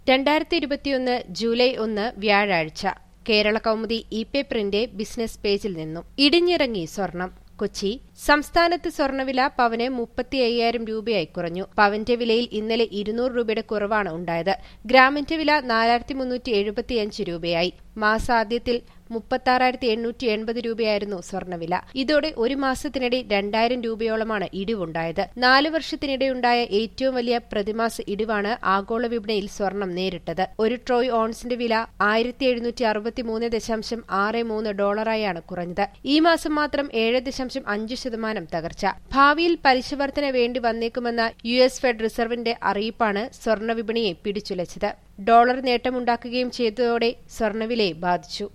രണ്ടായിരത്തി ഇരുപത്തിയൊന്ന് ജൂലൈ ഒന്ന് വ്യാഴാഴ്ച കേരള കൗമുദി ഇ പേപ്പറിന്റെ ബിസിനസ് പേജിൽ നിന്നും ഇടിഞ്ഞിറങ്ങി സ്വർണം കൊച്ചി സംസ്ഥാനത്ത് സ്വർണ്ണവില പവന് മുപ്പത്തി അയ്യായിരം രൂപയായി കുറഞ്ഞു പവന്റെ വിലയിൽ ഇന്നലെ ഇരുന്നൂറ് രൂപയുടെ കുറവാണ് ഉണ്ടായത് ഗ്രാമിന്റെ വില നാലായിരത്തി മുന്നൂറ്റി എഴുപത്തിയഞ്ച് രൂപയായി മാസാദ്യത്തിൽ മുപ്പത്താറായിരത്തി എണ്ണൂറ്റി എൺപത് രൂപയായിരുന്നു സ്വർണ്ണവില ഇതോടെ ഒരു മാസത്തിനിടെ രണ്ടായിരം രൂപയോളമാണ് ഇടിവുണ്ടായത് നാല് വർഷത്തിനിടെയുണ്ടായ ഏറ്റവും വലിയ പ്രതിമാസ ഇടിവാണ് ആഗോള വിപണിയിൽ സ്വർണം നേരിട്ടത് ഒരു ട്രോയ് ഓൺസിന്റെ വില ആയിരത്തി എഴുന്നൂറ്റി അറുപത്തിമൂന്ന് ദശാംശം ആറ് മൂന്ന് ഡോളറായാണ് കുറഞ്ഞത് ഈ മാസം മാത്രം ഏഴ് ദശാംശം അഞ്ച് ശതമാനം തകർച്ച ഭാവിയിൽ പലിശവർധന വേണ്ടി വന്നേക്കുമെന്ന യു എസ് ഫെഡ് റിസർവിന്റെ അറിയിപ്പാണ് സ്വർണ്ണ വിപണിയെ പിടിച്ചുലച്ചത് ഡോളർ നേട്ടമുണ്ടാക്കുകയും ചെയ്തതോടെ സ്വർണ്ണവിലയെ ബാധിച്ചു